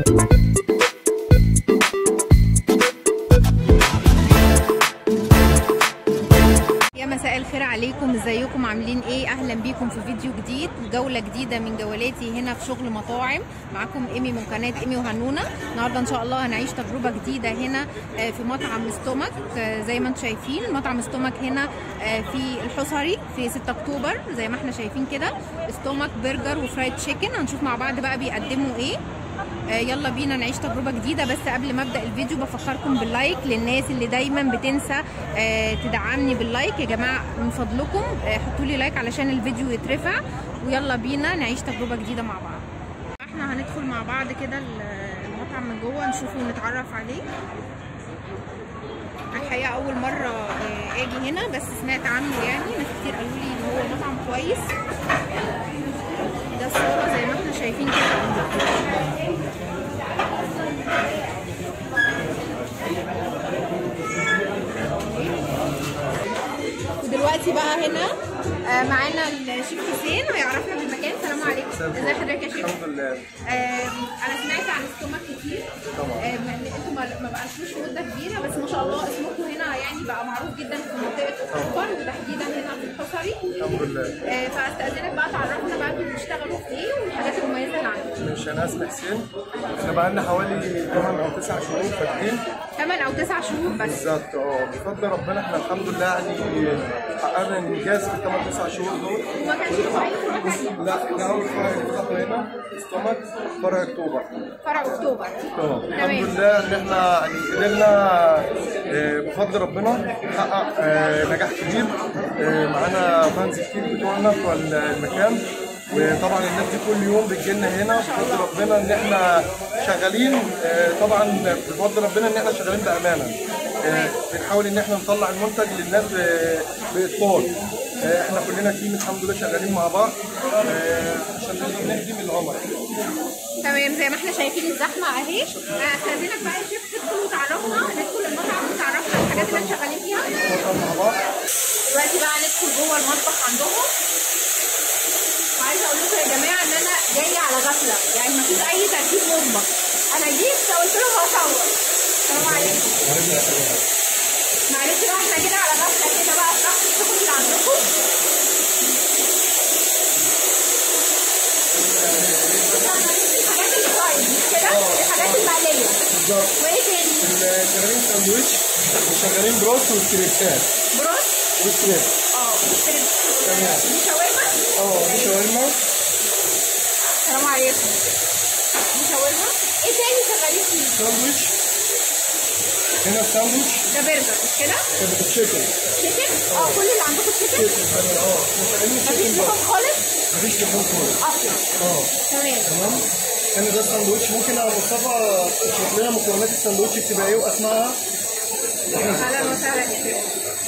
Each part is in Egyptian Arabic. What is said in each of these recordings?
يا مساء الخير عليكم ازيكم عاملين ايه اهلا بيكم في فيديو جديد وجوله جديده من جولاتي هنا في شغل مطاعم معاكم ايمي من قناه ايمي وهنونه النهارده ان شاء الله هنعيش تجربه جديده هنا آه، في مطعم ستومك آه، زي ما انتم شايفين مطعم ستومك هنا آه، في الحصري في 6 اكتوبر زي ما احنا شايفين كده ستومك برجر وفرايد تشيكن هنشوف مع بعض بقى بيقدموا ايه آه، يلا بينا نعيش تجربه جديده بس قبل ما ابدا الفيديو بفكركم باللايك للناس اللي دايما بتنسى آه، تدعمني باللايك يا جماعه من فضلكم آه، حطوا لي لايك علشان الفيديو يترفع ويلا بينا نعيش تجربه جديده مع بعض احنا هندخل مع بعض كده المطعم من جوه نشوفه ونتعرف عليه الحقيقه اول مره آه، اجي هنا بس سمعت عنه يعني ناس كتير قالوا لي ان هو مطعم كويس ده الصوره زي ما احنا شايفين كده ودلوقتي بقى هنا آه، معانا الشيف حسين هيعرفنا بالمكان السلام عليكم ازي حضرتك يا شيف الحمد لله آه، انا سمعت عن ستومك كتير طبعا. آه، بما ان انتوا ما ما بقالكوش مده كبيره بس ما شاء الله اسمكم هنا يعني بقى معروف جدا في منطقه اكتوبر وتحديدا هنا في الحصري الحمد لله آه، فاستاذنك بقى تعرفنا بقى انتوا بتشتغلوا في ايه والحاجات المميزه اللي عندكم مش انا اسمي حسين احنا بقالنا حوالي 8 او 9 شهور فاتحين 8 او 9 شهور بس بالظبط اه بفضل ربنا احنا الحمد لله يعني حققنا انجاز في 8 9 شهور دول وما كانش في اي فروع تانية لا احنا اول فرع اللي فتحنا هنا استمر فرع اكتوبر فرع اكتوبر اه الحمد تمام. لله ان احنا يعني قدرنا آه، بفضل ربنا نحقق آه، نجاح كبير آه، معانا فانز كتير بتوعنا بتوع المكان وطبعا الناس دي كل يوم بتجيلنا هنا بفضل ربنا ان احنا شغالين آه، طبعا بفضل ربنا ان احنا شغالين بامانه آه، بنحاول ان احنا نطلع المنتج للناس ب- باتقان آه، احنا كلنا تيم الحمد لله شغالين مع بعض آه، عشان نقدر نخدم العملاء تمام زي ما احنا شايفين الزحمه اهي آه، استاذنك بقى يا شيف تدخل وتعرفنا ندخل المطعم وتعرفنا الحاجات اللي انتوا شغالين فيها نتواصل مع بعض دلوقتي بقى ندخل جوه المطبخ عندهم وعايزه اقول لكم يا جماعه ان انا جايه على غفله يعني مفيش اي ترتيب مسبق انا جيت قلت لهم هصور السلام عليكم معلش بقى احنا جينا على غفله كده بقى اشرحوا الشغل اللي عندكم الحاجات الفرايد مش كده الحاجات المقليه بالظبط وايه تاني شغالين ساندوتش وشغالين بروست وستريبسات بروست وستريب اه ستريب تمام. دي شاورما اه دي شاورما السلام عليكم دي شاورما ايه تاني شغالين فيه ساندوتش هنا ساندوتش ده برجر مش كده كده تشيكن تشيكن اه كل اللي عندكم تشيكن تشيكن تمام اه شغالين مفيش تشيكن لحوم بس خالص مفيش لحوم خالص اصلا اه تمام تمام هنا ده ساندوتش ممكن يا مصطفى تشرح لنا مكونات الساندوتش بتبقى ايه واسمائها اهلا وسهلا يا فندم.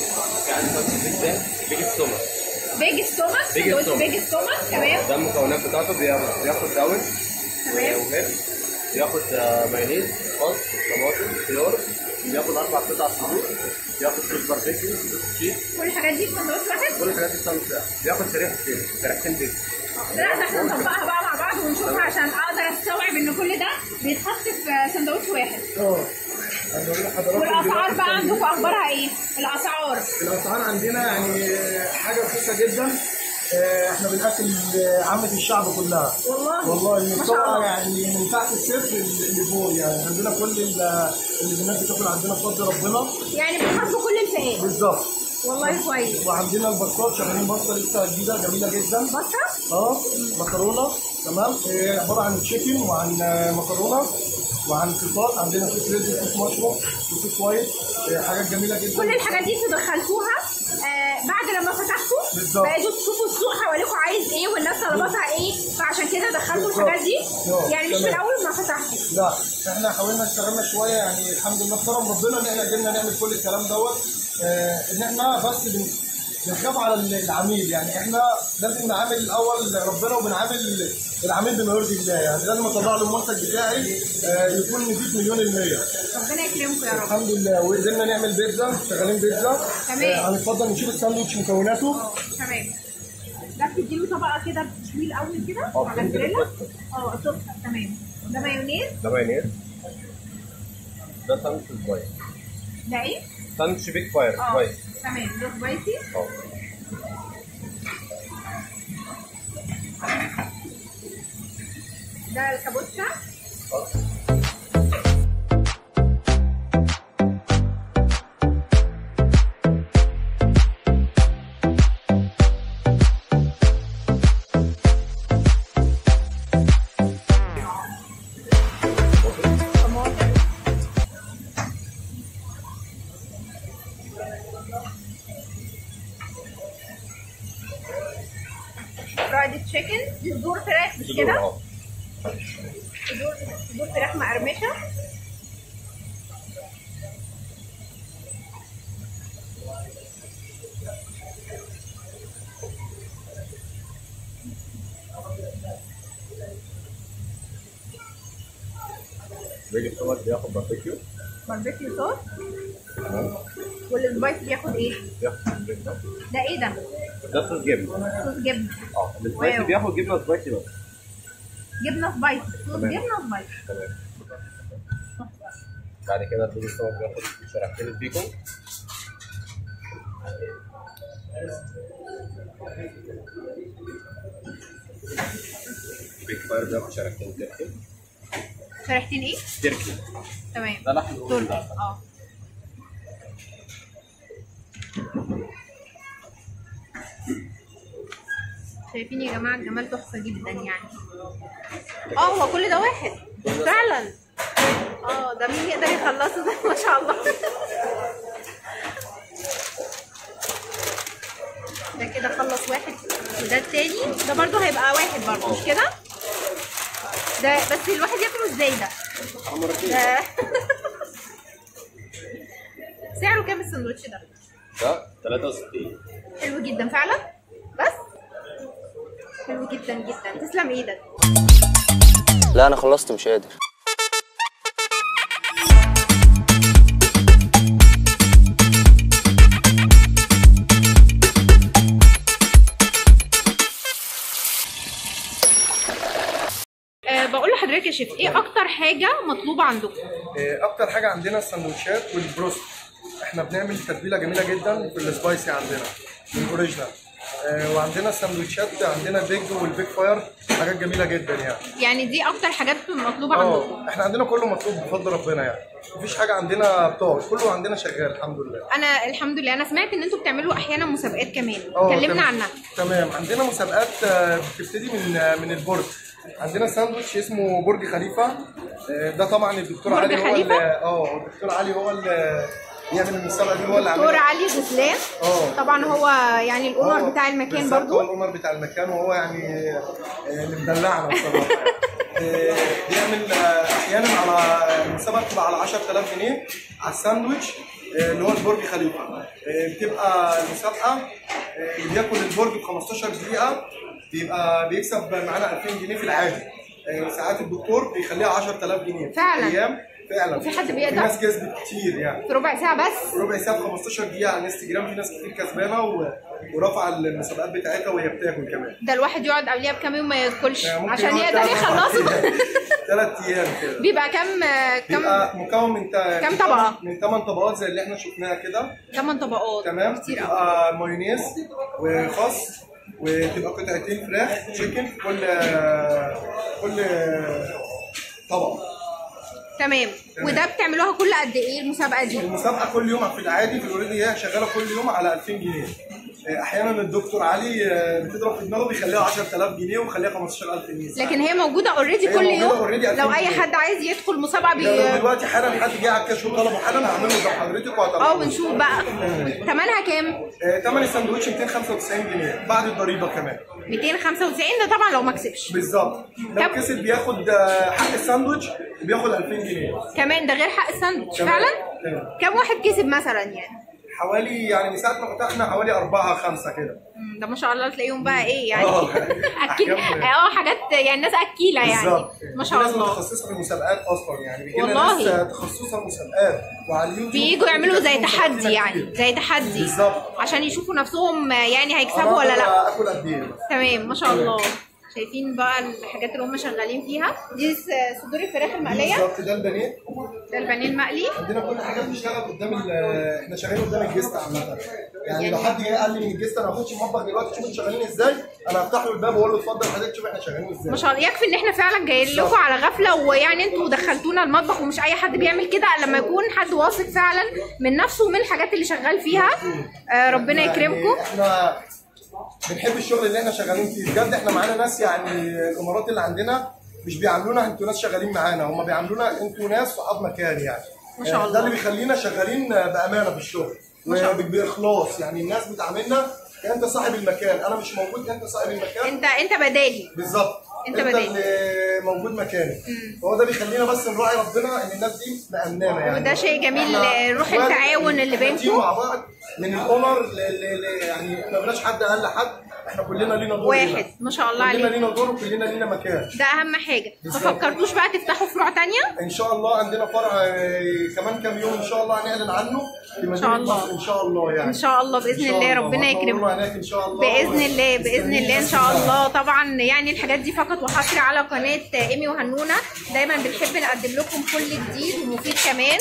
بيج ستومك بيج ستومك بيج سندوتش ستومك. بيج ستومك تمام ده المكونات بتاعته بياخد بياخد راون تمام وهيل بياخد آه، مايونيز خس طماطم خيار بياخد اربع قطع صدور بياخد صوص باربيكيو صوص تشيز كل الحاجات دي في سندوتش واحد كل الحاجات دي ساندوتش واحد. بياخد شريحتين شريحتين بيج لا ده احنا نطبقها بقى مع بعض ونشوفها عشان اقدر استوعب ان كل ده بيتحط في سندوتش واحد اه انا بقول لحضراتكم والاسعار دلوقتي بقى عندكم اخبارها ايه الاسعار الاسعار عندنا يعني حاجه رخيصه جدا آه، احنا بناكل عامه الشعب كلها والله والله ما من شاء طبعا الله يعني من تحت الصفر اللي فوق يعني عندنا كل ال- اللي الناس بتاكل عندنا بفضل ربنا يعني بتحطوا كل الفئات بالظبط والله كويس وعندنا البطاط شغالين بطه لسه جديده جميله جدا بصه اه مكرونه تمام آه، عباره عن تشيكن وعن آه، مكرونه وعن صوصات عندنا صوص ريد وصوص مشروم وصوص وايت آه، حاجات جميله جدا كل الحاجات دي انتوا دخلتوها آه بعد لما فتحتوا بالظبط. بقيتوا تشوفوا السوق حواليكم عايز ايه والناس طلباتها ايه فعشان كده دخلتوا بالظبط. الحاجات دي اه، يعني مش في تمام. الاول ما فتحتوا لا احنا حاولنا اشتغلنا شويه يعني الحمد لله بكرم ربنا ان احنا قدرنا نعمل كل الكلام دوت آه ان احنا بس بن- بنخاف على العميل يعني احنا لازم نعامل الاول ربنا وبنعامل العميل بما يرضي الله يعني لازم اطلع له المنتج بتاعي آه يكون نضيف مليون المية ربنا يكرمكم يا رب الحمد لله وقدرنا نعمل بيتزا شغالين بيتزا تمام. آه هنتفضل نشوف الساندوتش مكوناته تمام ده بتديله طبقه كده بتشويه الاول كده اه، على كده الجريلا تسخن. اه تسخن تمام ده مايونيز ده مايونيز ده ساندوتش سبايس ده ايه؟ ساندوتش بيج فاير سبايس تمام ده سبايسي اه ده الكابوتشا طماطم فرايد تشيكن دي صدور فراخ مش كده؟ اه صدور صدور فراخ مقرمشه بيجي السمك بياخد باربيكيو باربيكيو صوص تمام والسبايس بياخد ايه؟ بياخد بيج ده. ده ايه ده؟ ده صوص جبنه صوص جبنه اه السبايسي واو. بياخد جبنه سبايسي بس جبنه سبايس صوص تمام. جبنه سبايس تمام بعد كده بيجي السمك بياخد شريحتين البيكون بيج فاير بياخد شريحتين تركي شريحتين ايه؟ تركي تمام ده لحم الأردن تركي ده. اه شايفين يا جماعه الجمال تحفه جدا يعني اه هو كل ده واحد فعلا اه ده مين يقدر يخلصه ده ما شاء الله ده كده خلص واحد وده التاني ده برضو هيبقى واحد برضو مش كده ده بس الواحد ياكله ازاي ده ده سعره كام السندوتش ده ده 63 حلو جدا فعلا بس حلو جدا جدا تسلم ايدك لا انا خلصت مش قادر أه بقول لحضرتك يا شيف ايه اكتر حاجه مطلوبه عندكم آه، اكتر حاجه عندنا السندوتشات والبروست احنا بنعمل تتبيله جميله جدا في السبايسي عندنا من اوريجينال آه، وعندنا السندوتشات عندنا بيج والبيج فاير حاجات جميله جدا يعني يعني دي اكتر حاجات مطلوبه عندكم اه احنا عندنا كله مطلوب بفضل ربنا يعني مفيش حاجه عندنا بتقعد كله عندنا شغال الحمد لله انا الحمد لله انا سمعت ان انتوا بتعملوا احيانا مسابقات كمان اه، كلمنا تمام. عنها تمام عندنا مسابقات آه، بتبتدي من آه، من البرج عندنا ساندوتش اسمه برج خليفه آه، ده طبعا الدكتور برج علي هو خليفة؟ اللي اه الدكتور علي هو اللي بيعمل المسابقه دي هو اللي دكتور عاملها علي غسلان اه. طبعا هو يعني الاونر هو بتاع المكان بالظبط، برضو هو الاونر بتاع المكان وهو يعني آه، اللي مدلعنا بصراحه يعني. آه، بيعمل آه، احيانا على المسابقه بتبقى على 10000 جنيه على الساندوتش آه، اللي هو البرج خليفه آه، بتبقى المسابقه آه، اللي بياكل البرج ب 15 دقيقه بيبقى بيكسب معانا 2000 جنيه في العادي آه، ساعات الدكتور بيخليها 10000 جنيه فعلا. ايام فعلا وفي حد بيقدر؟ في ناس كسبت كتير يعني في ربع ساعه بس ربع ساعه ب 15 دقيقه على الانستجرام في ناس كتير كسبانه و... ورفع المسابقات بتاعتها وهي بتاكل كمان ده الواحد يقعد قبلها بكام يوم ما ياكلش يعني ممكن عشان يقعد يقدر تلات يخلصه ثلاث ايام كده بيبقى كام كام بيبقى مكون من تا... كام من طبقة؟ تمن- من 8 طبقات زي اللي احنا شفناها كده ثمان طبقات تمام كتير قوي بتبقى مايونيز وخس وتبقى قطعتين فراخ تشيكن في كل كل طبق تمام وده بتعملوها كل قد ايه المسابقه دي المسابقه كل يوم في العادي في الاوريدي هي شغاله كل يوم على 2000 جنيه احيانا الدكتور علي آه، بتضرب في دماغه بيخليها 10000 جنيه ويخليها 15000 جنيه لكن هي موجوده اوريدي هي كل موجودة يوم already 2000 لو اي جنيه. حد عايز يدخل مسابقه بي... لو دلوقتي حالا حد جه على الكاش وطلبه حالا هعمله قدام حضرتك وهطلعه اه ونشوف بقى ثمنها كام آه، تمن الساندوتش 295 جنيه بعد الضريبه كمان 295 ده طبعا لو ما كسبش بالظبط لو كم؟ كسب بياخد آه، حق الساندوتش بياخد 2000 جنيه كمان ده غير حق الساندوتش تمام. فعلا تمام. كام واحد كسب مثلا يعني حوالي يعني من ساعه ما فتحنا حوالي أربعة خمسة كده مم، ده ما شاء الله تلاقيهم بقى ايه يعني اه. اكيد أحجام. اه حاجات يعني الناس اكيله يعني بالظبط ما في شاء ناس الله متخصصه في المسابقات اصلا يعني بيجي لنا والله. ناس آه، تخصصها مسابقات وعلى اليوتيوب بييجوا يعملوا زي بيكتبوا تحدي مسابقين يعني كتير. زي تحدي بالظبط. عشان يشوفوا نفسهم يعني أنا هيكسبوا ولا لا أقدر اكل قد ايه تمام ما شاء الله شايفين بقى الحاجات اللي هم شغالين فيها دي س- صدور الفراخ المقليه بالظبط ده البانيه ده البانيه المقلي عندنا كل حاجه بتشتغل قدام ال- احنا شغالين قدام الجست عامه يعني لو حد جه قال لي من الجست انا هخش المطبخ دلوقتي شوف شغالين ازاي انا هفتح له الباب واقول له اتفضل حضرتك شوف احنا شغالين ازاي ما شاء الله يكفي ان احنا فعلا جايين لكم على غفله ويعني انتوا دخلتونا المطبخ ومش اي حد بيعمل كده إلا لما يكون حد واثق فعلا من نفسه ومن الحاجات اللي شغال فيها آه ربنا يعني يكرمكم احنا بنحب الشغل اللي احنا شغالين فيه بجد احنا معانا ناس يعني الامارات اللي عندنا مش بيعاملونا انتوا ناس شغالين معانا هم بيعاملونا انتوا ناس صحاب مكان يعني ما شاء الله. ده اللي بيخلينا شغالين بامانه في الشغل ما شاء الله. وباخلاص يعني الناس بتعاملنا انت صاحب المكان انا مش موجود انت صاحب المكان انت انت بدالي بالظبط انت انت بدأت. اللي موجود مكاني هو ده بيخلينا بس نراعي ربنا ان الناس دي مأمنانه يعني وده شيء جميل، احنا روح اخوات، التعاون اللي احنا بينكم. تيم مع بعض من الاونر ل... ل... ل... يعني احنا مالناش حد اقل لحد احنا كلنا لينا دور هنا. واحد ما شاء الله كلنا عليك لينا دور وكلنا لينا مكان ده اهم حاجه ما بالظبط. فكرتوش بقى تفتحوا فروع تانية ان شاء الله عندنا فرع آه، كمان كام يوم ان شاء الله هنعلن عنه في مدينه شاء الله. مصر ان شاء الله يعني ان شاء الله باذن إن شاء الله الله. ربنا هتنورونا يكرمكم هناك ان شاء الله باذن الله باذن الله ان شاء مستنيين الله طبعا يعني الحاجات دي فقط وحصري على قناه ايمي وهنونه دايما بنحب نقدم لكم كل جديد ومفيد كمان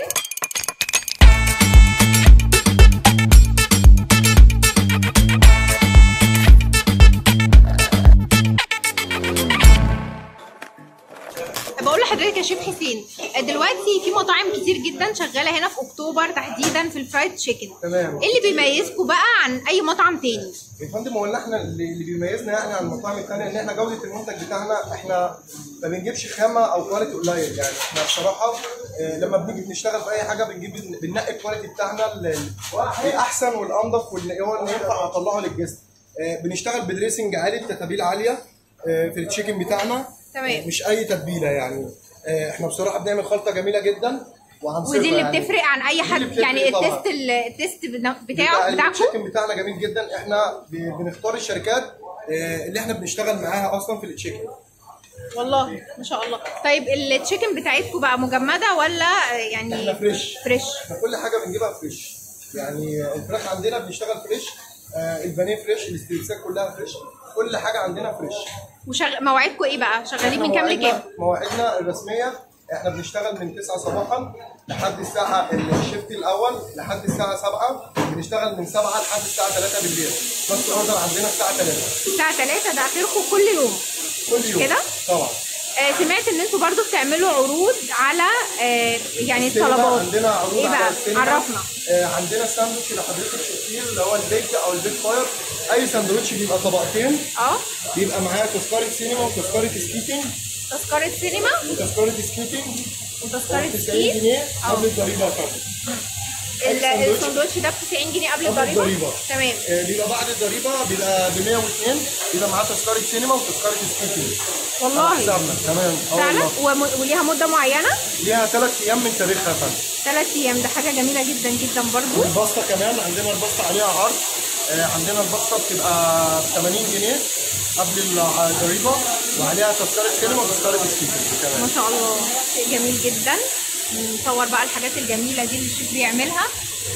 بقول لحضرتك يا شيف حسين دلوقتي في مطاعم كتير جدا شغاله هنا في اكتوبر تحديدا في الفرايد تشيكن تمام. ايه اللي بيميزكم بقى عن اي مطعم تاني يا فندم هو اللي احنا اللي اللي بيميزنا يعني عن المطاعم الثانيه ان احنا جوده المنتج بتاعنا احنا ما بنجيبش خامه او كواليتي قليل يعني احنا بصراحه اه، لما بنيجي بنشتغل في اي حاجه بنجيب بننقي الكواليتي بتاعنا ال- ال- الاحسن والانضف واللي هو اللي ينفع نطلعه للجست اه، بنشتغل بدريسنج عالي بتتابيل عاليه اه، في التشيكن بتاعنا تمام. مش اي تتبيله يعني اه، احنا بصراحه بنعمل خلطه جميله جدا وهنصفها ودي اللي يعني. بتفرق عن اي دي اللي حد بتفرق يعني طبعاً. التيست ال- التيست بنا- بتاع بتاعه بتاعكم التشيكن بتاعنا جميل جدا احنا ب- بنختار الشركات اه، اللي احنا بنشتغل معاها اصلا في التشيكن والله ما شاء الله طيب التشيكن بتاعتكم بقى مجمده ولا يعني احنا فريش فريش احنا كل حاجه بنجيبها فريش يعني الفراخ عندنا بنشتغل فريش آه البانيه فريش الاستريكسات كلها فريش كل حاجه عندنا فريش وشغ... مواعيدكم ايه بقى شغالين من احنا كام مواعيدنا- لكام مواعيدنا الرسميه احنا بنشتغل من 9 صباحا لحد الساعه الشيفت الاول لحد الساعه 7 بنشتغل من 7 لحد الساعه 3 بالليل بس اوردر عندنا الساعه 3 الساعه 3 ده اخركم كل يوم كل يوم كده؟ طبعا آه سمعت ان انتوا برضو بتعملوا عروض على آه يعني السينما الطلبات عندنا عروض ايه على بقى السينما. عرفنا آه عندنا ساندوتش اللي حضرتك شفتيه اللي هو البيج او البيج فاير اي ساندوتش بيبقى طبقتين اه بيبقى معاه تذكره سينما وتذكره سكيتنج تذكره سينما وتذكره سكيتنج وتذكره 90 سكي جنيه اه. قبل الضريبه يا فندم ال- ساندوتش. الساندوتش ده ب 90 جنيه قبل قبل الضريبه الضريبة. تمام آه، بيبقى بعد الضريبه بيبقى ب 102 بيبقى معاه تذكره سينما وتذكره سكيتنج والله حسابنا تمام اه فعلا والله وم- وليها مده معينه ليها ثلاث ايام من تاريخها يا فندم ثلاث ايام ده حاجه جميله جدا جدا برضو والباستا كمان عندنا الباستا عليها عرض آه، عندنا الباستا بتبقى ب 80 جنيه قبل الضريبه وعليها تذكره سينما وتذكره سكيتنج كمان ما شاء الله شيء جميل جدا نصور بقى الحاجات الجميله دي اللي الشيف بيعملها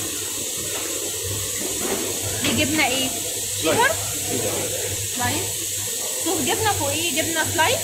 دي جبنه ايه؟ شيدر؟ سلايس صوص جبنه فوقيه جبنه سلايس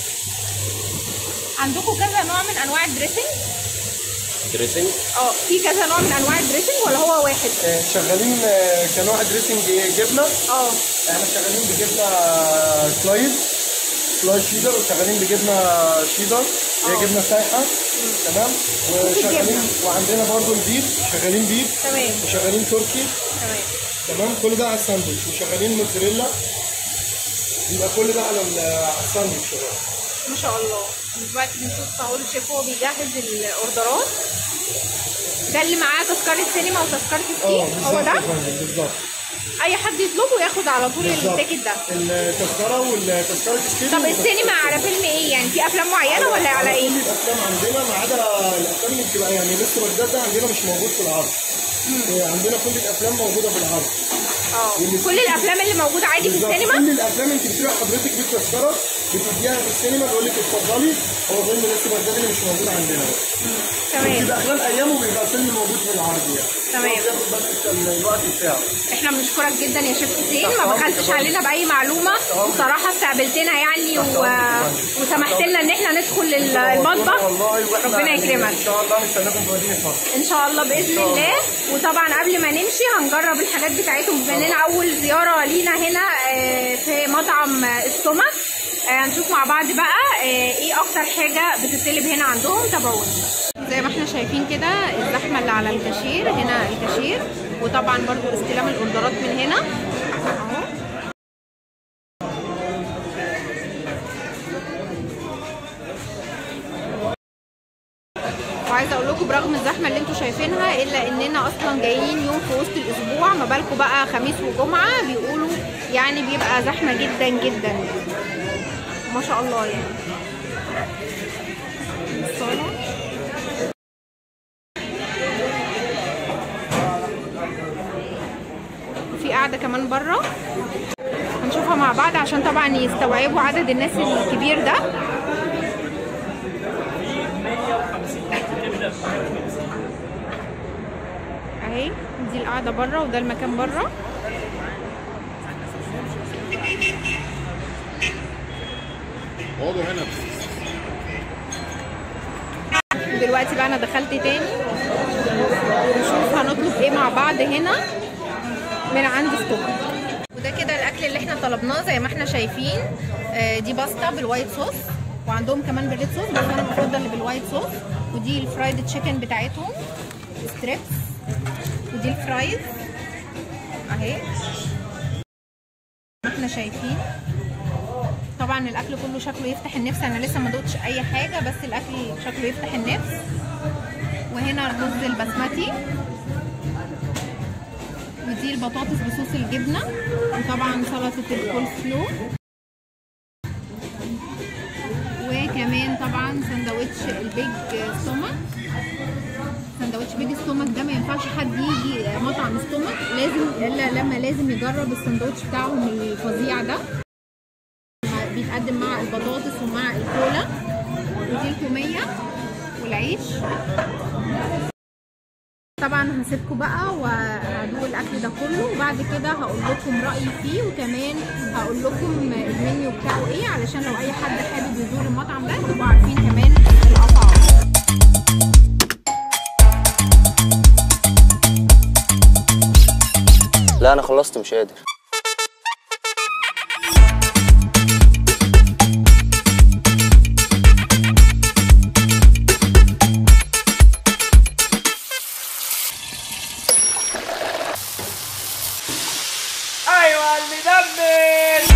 عندكم كذا نوع من انواع الدريسنج دريسنج اه في كذا نوع من انواع الدريسنج ولا هو واحد آه، شغالين آه، كنوع دريسنج جبنه اه احنا شغالين بجبنه سلايز سلايز شيدر وشغالين بجبنه شيدر هي جبنه سايحه تمام وشغالين الجبنة. وعندنا برضو البيف شغالين بيف تمام وشغالين تركي تمام تمام كل ده على الساندوتش وشغالين موتزاريلا يبقى كل ده على ال- على الساندوتش شغال ما شاء الله دلوقتي بنشوف اهو الشيف هو بيجهز الاوردرات ده اللي معاه تذكره سينما وتذكره اه سكي هو بالظبط ده يا فندم، بالظبط اي حد يطلبه ياخد على طول بالظبط. التيكت ده التذكره والتذكره السكيتنج طب السينما على فيلم ايه يعني في افلام معينه ولا على ايه كل الافلام عندنا ما عدا الافلام اللي بتبقى يعني لسه بجد ده عندنا مش موجود في العرض إيه، عندنا كل الافلام موجوده في العرض اه كل الافلام اللي موجوده عادي في بالظبط. السينما كل الافلام انت بتروح حضرتك بالتذكره بتديها في السينما بيقول لك اتفضلي هو فيلم لسه بجد اللي مش موجود عندنا تمام بيبقى خلال ايامه بيبقى فيلم موجود في العرض يعني تمام بياخد بس الوقت بتاعه احنا بنشكرك جدا يا شيف حسين ما بخلتش علينا باي معلومه بصراحه استقبلتنا يعني و... وسمحت لنا ان احنا ندخل ال- المطبخ والله واحنا ربنا يعني يكرمك ان شاء الله نستناكم في مدينه مصر ان شاء الله باذن الله وطبعا قبل ما نمشي هنجرب الحاجات بتاعتهم بما اننا اول زياره لينا هنا آه، في مطعم آه، السمك آه، هنشوف مع بعض بقى آه، ايه اكتر حاجه بتطلب هنا عندهم تابعونا زي ما احنا شايفين كده الزحمه اللي على الكاشير هنا الكاشير وطبعا برضو استلام الاوردرات من هنا اهو وعايزه اقول لكم برغم الزحمه اللي انتم شايفينها الا اننا اصلا جايين يوم في وسط الاسبوع ما بالكم بقى خميس وجمعه بيقولوا يعني بيبقى زحمه جدا جدا ما شاء الله يعني الصالة. وفي قاعده كمان بره هنشوفها مع بعض عشان طبعا يستوعبوا عدد الناس الكبير ده اهي دي القعده بره وده المكان بره اقعدوا هنا دلوقتي بقى انا دخلت تاني ونشوف هنطلب ايه مع بعض هنا من عند ستوك وده كده الاكل اللي احنا طلبناه زي ما احنا شايفين آه، دي باستا بالوايت صوص وعندهم كمان بالريد صوص بس انا بفضل اللي بالوايت صوص ودي الفرايد تشيكن بتاعتهم ستريبس ودي الفرايز اهي احنا شايفين طبعا الاكل كله شكله يفتح النفس انا لسه ما دوقتش اي حاجه بس الاكل شكله يفتح النفس وهنا الرز البسمتي ودي البطاطس بصوص الجبنه وطبعا سلطه الكول سلو وكمان طبعا سندوتش البيج ستومك سندوتش بيج ستومك ده ما ينفعش حد يجي مطعم ستومك لازم الا لما لازم يجرب السندوتش بتاعهم الفظيع ده بيتقدم مع البطاطس ومع الكولا ودي التوميه والعيش طبعا هسيبكم بقى وهدوق الاكل ده كله وبعد كده هقول لكم رايي فيه وكمان هقول لكم المنيو بتاعه ايه علشان لو اي حد حابب يزور المطعم ده تبقوا عارفين كمان الاسعار لا انا خلصت مش قادر ايوه المدمر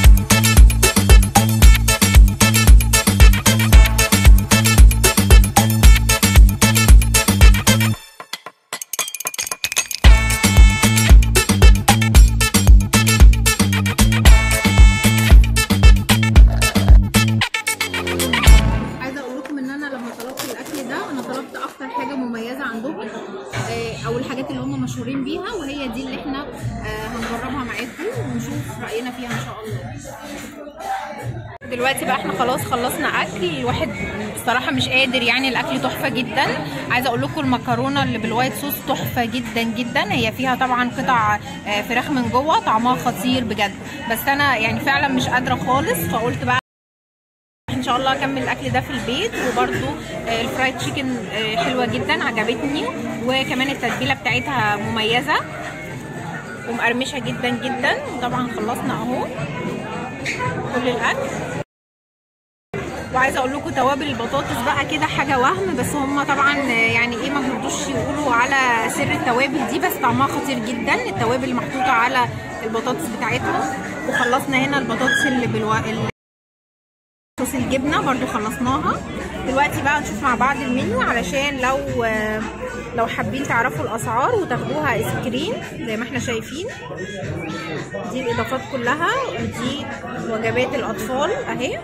عايزه اقول لكم ان انا لما طلبت الاكل ده انا طلبت اكتر حاجه مميزه عندهم آه، او الحاجات اللي هم مشهورين بيها وهي دي اللي احنا آه، هنجربها معاكم ونشوف راينا فيها ان شاء الله دلوقتي بقى احنا خلاص خلصنا اكل الواحد بصراحه مش قادر يعني الاكل تحفه جدا عايزه اقول لكم المكرونه اللي بالوايت صوص تحفه جدا جدا هي فيها طبعا قطع آه، فراخ من جوه طعمها خطير بجد بس انا يعني فعلا مش قادره خالص فقلت بقى ان شاء الله اكمل الاكل ده في البيت وبرده الفرايد تشيكن آه، حلوه جدا عجبتني وكمان التتبيله بتاعتها مميزه ومقرمشه جدا جدا طبعا خلصنا اهو كل الاكل وعايزه اقول لكم توابل البطاطس بقى كده حاجه وهم بس هم طبعا آه، يعني ايه ما بيرضوش يقولوا على سر التوابل دي بس طعمها خطير جدا التوابل اللي محطوطه على البطاطس بتاعتهم وخلصنا هنا البطاطس اللي بالوا... اللي صوص الجبنه برضو خلصناها دلوقتي بقى نشوف مع بعض المنيو علشان لو لو حابين تعرفوا الاسعار وتاخدوها سكرين زي ما احنا شايفين دي الاضافات كلها ودي وجبات الاطفال اهي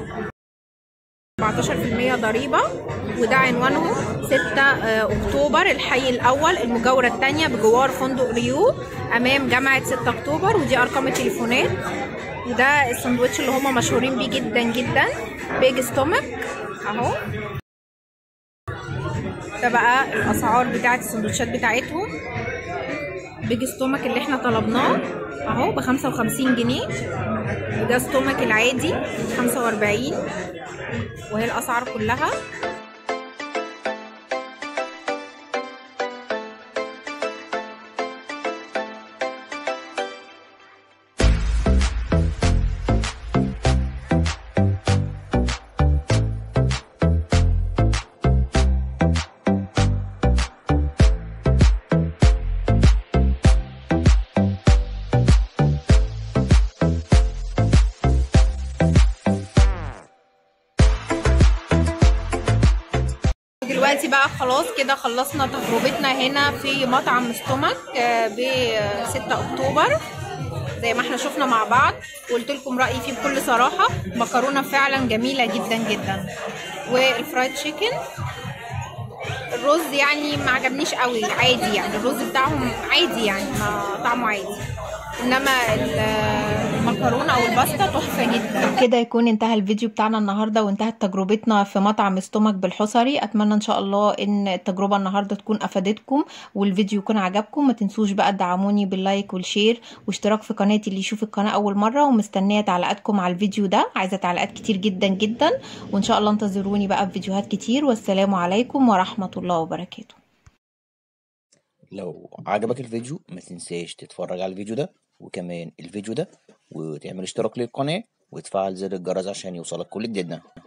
14% ضريبة وده عنوانهم 6 أكتوبر الحي الأول المجاورة الثانية بجوار فندق ريو أمام جامعة 6 أكتوبر ودي أرقام التليفونات وده الساندوتش اللي هما مشهورين بيه جدا جدا بيج ستومك أهو ده بقى الاسعار بتاعه السندوتشات بتاعتهم بيج ستومك اللي احنا طلبناه اهو ب 55 جنيه وده ستومك العادي 45 وهي الاسعار كلها دلوقتي بقى خلاص كده خلصنا تجربتنا هنا في مطعم ستومك ب 6 اكتوبر زي ما احنا شفنا مع بعض وقلت لكم رايي فيه بكل صراحه مكرونه فعلا جميله جدا جدا والفرايد تشيكن الرز يعني ما عجبنيش قوي عادي يعني الرز بتاعهم عادي يعني ما طعمه عادي انما المكرونه او الباستا تحفه جدا كده يكون انتهى الفيديو بتاعنا النهارده وانتهت تجربتنا في مطعم ستومك بالحصري اتمنى ان شاء الله ان التجربه النهارده تكون افادتكم والفيديو يكون عجبكم ما تنسوش بقى تدعموني باللايك والشير واشتراك في قناتي اللي يشوف القناه اول مره ومستنيه تعليقاتكم على الفيديو ده عايزه تعليقات كتير جدا جدا وان شاء الله انتظروني بقى في فيديوهات كتير والسلام عليكم ورحمه الله وبركاته لو عجبك الفيديو ما تنساش تتفرج على الفيديو ده وكمان الفيديو ده وتعمل اشتراك للقناة وتفعل زر الجرس عشان يوصلك كل جديدنا